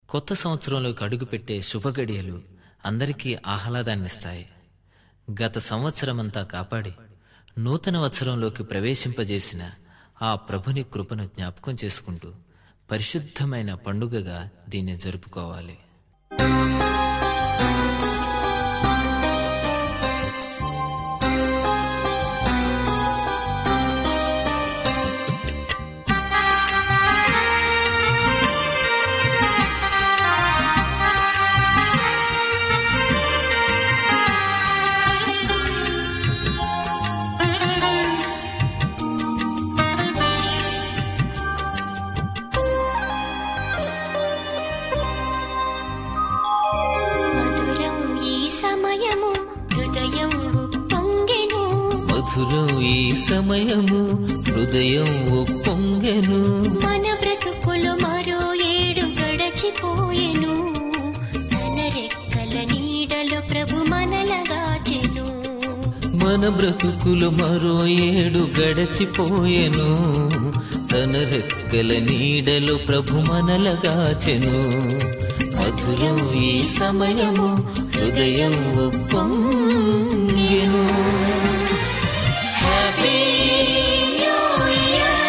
కొత్త సంవత్సరంలోకి అడుగుపెట్టే శుభగడియలు అందరికీ ఆహ్లాదాన్నిస్తాయి గత సంవత్సరమంతా కాపాడి నూతన వత్సరంలోకి ప్రవేశింపజేసిన ఆ ప్రభుని కృపను జ్ఞాపకం చేసుకుంటూ పరిశుద్ధమైన పండుగగా దీన్ని జరుపుకోవాలి మధురం ఈ సమయము హృదయం ఉప్పొంగెను మధురం ఈ సమయము హృదయం ఉప్పొంగెను మన బ్రతుకులు మరో ఏడు గడచిపోయెను తన రెక్కల నీడలో ప్రభు మనలగాచెను మన బ్రతుకులు మరో ఏడు గడచిపోయెను తన రెక్కల నీడలో ప్రభు మనలగాచెను మధురం ఈ సమయము హృదయం ఉప్పొంగెను happy new year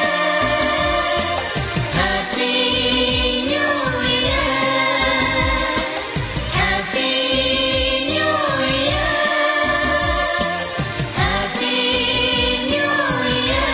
happy new year happy new year happy new year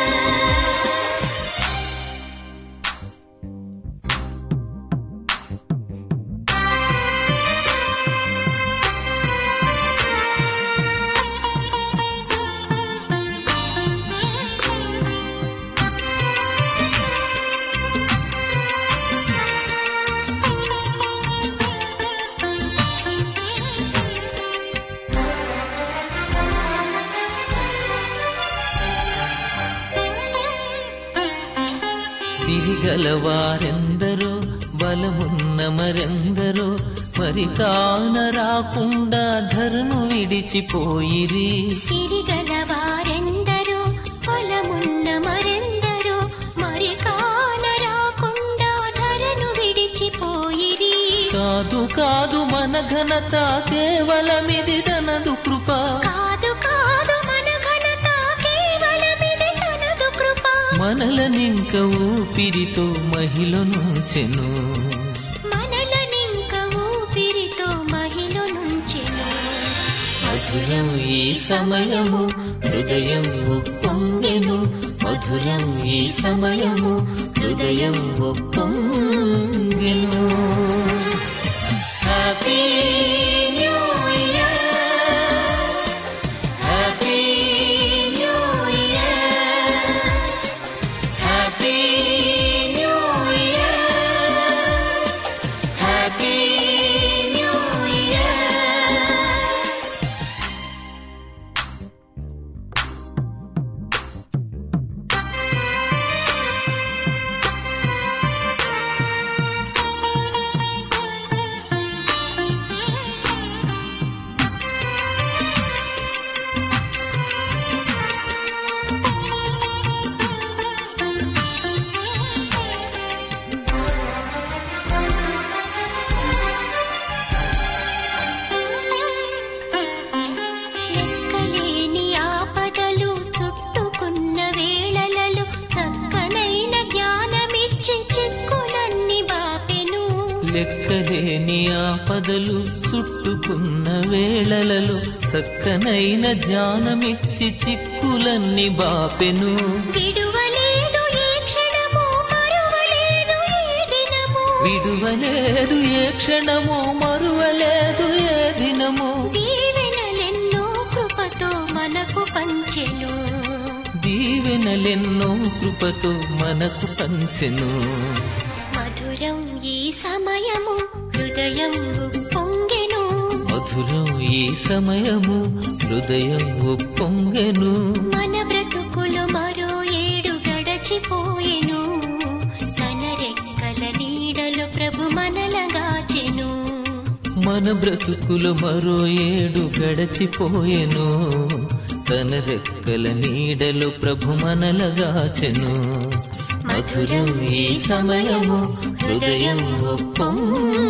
సిరిగలవారెందరో బలమున్న మరెందరో మరి కాన రాకుండా ధరను విడిచిపోయిరి సిరిగల వారెందరో పొలమున్న మరెందరో మరి కాన రాకుండా ధరను విడిచిపోయిరి కాదు కాదు మన ఘనత కేవలమిది తనదు కృప కాదు కాదు మన ఘనత కేవలమిది తనదు కృప మనలనింక ఊపిరితో మహిళనుంచెను మనలనింక ఊపిరితో మహిళ నుంచెను మధురం ఈ సమయము హృదయం ఉప్పొంగెను మధురం ఈ సమయము హృదయం ఉప్పొంగెను happy new year happy new year happy new year happy new year లెక్కలేని ఆపదలు చుట్టుకున్న వేళలలో చక్కనైన జ్ఞానమిచ్చి చిక్కులన్నీ బాపెను లెక్కలేని ఆపదలు చుట్టుకున్న వేళలలో చక్కనైన జ్ఞానమిచ్చి చిక్కులన్నీ బాపెను విడువలేదు ఏ క్షణము మరువలేదు ఏ దినము విడువలేదు ఏ క్షణము మరువలేదు ఏ దినము దీవెనలెన్నో కృపతో మనకు పంచెను దీవెనలెన్నో కృపతో మనకు పంచెను మధురం ఈ సమయము హృదయం పొంగెను మధురం ఈ సమయము హృదయం ఉప్పొంగెను మన బ్రతుకులు మరో ఏడు గడచిపోయెను తన రెక్కల నీడలో ప్రభు మనలగాచెను మన బ్రతుకులు మరో ఏడు గడచిపోయెను తన రెక్కల నీడలో ప్రభు మనలగాచెను మధురం ఈ సమయము హృదయం ఉప్పొంగెను